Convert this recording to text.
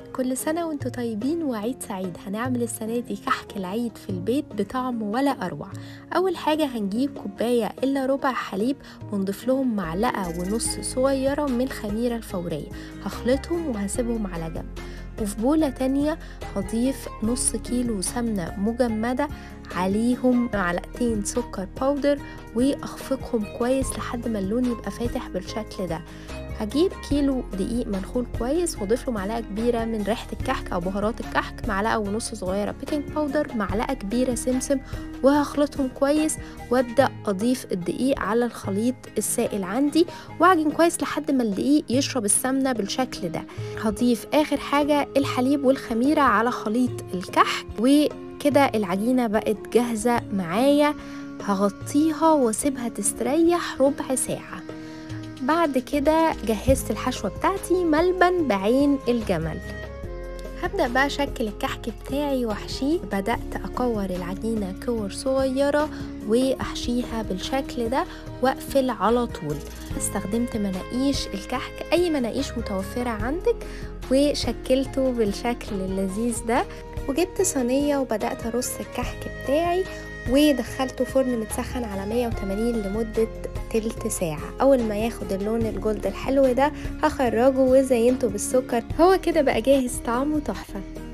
كل سنة وانتوا طيبين وعيد سعيد هنعمل السنة دي كحك العيد في البيت بطعم ولا أروع أول حاجة هنجيب كوباية إلا ربع حليب ونضيف لهم معلقة ونص صغيرة من الخميرة الفورية هخلطهم وهسيبهم على جنب وفي بولة تانية هضيف نص كيلو سمنة مجمدة عليهم معلقتين سكر باودر واخفقهم كويس لحد ما اللون يبقى فاتح بالشكل ده هجيب كيلو دقيق منخول كويس واضيف له معلقه كبيره من ريحه الكحك او بهارات الكحك معلقه ونص صغيره بيكنج باودر معلقه كبيره سمسم وهخلطهم كويس وابدا اضيف الدقيق على الخليط السائل عندي واعجن كويس لحد ما الدقيق يشرب السمنه بالشكل ده هضيف اخر حاجه الحليب والخميره على خليط الكحك وكده العجينه بقت جاهزه معايا هغطيها واسيبها تستريح ربع ساعه بعد كده جهزت الحشوة بتاعتي ملبن بعين الجمل هبدأ بقى أشكل الكحك بتاعي وأحشيه بدأت أكور العجينة كور صغيرة وأحشيها بالشكل ده وأقفل على طول استخدمت مناقيش الكحك أي مناقيش متوفرة عندك وشكلته بالشكل اللذيذ ده وجبت صينية وبدأت أرص الكحك بتاعي ودخلته فرن متسخن على 180 لمدة تلت ساعة أول ما ياخد اللون الجولد الحلو ده هخرجه وزينته بالسكر هو كده بقى جاهز طعمه تحفة